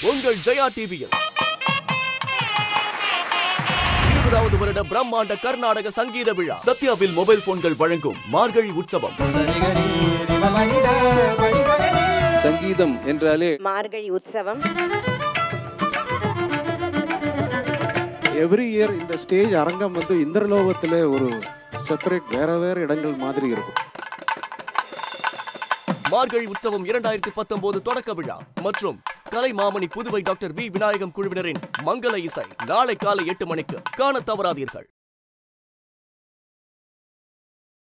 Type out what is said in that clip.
உங்கள் ஜெயா டிவியில் இருபதாவது வருட பிரம்மாண்ட கர்நாடக சங்கீத விழா சத்யாவில் மொபைல் போன்கள் வழங்கும் மார்கழி உற்சவம் சங்கீதம் என்றாலே மார்கழி உற்சவம் எவ்ரி இயர் இந்த ஸ்டேஜ் அரங்கம் வந்து இந்திரலோகத்தில் ஒரு செப்பரேட் வேற வேற இடங்கள் மாதிரி இருக்கும் மார்கழி உற்சவம் இரண்டாயிரத்தி பத்தொன்பது தொடக்க விழா மற்றும் கலை மாமணி புதுவை டாக்டர் வி விநாயகம் குழுவினரின் மங்கள இசை நாளை காலை எட்டு மணிக்கு காண தவறாதீர்கள்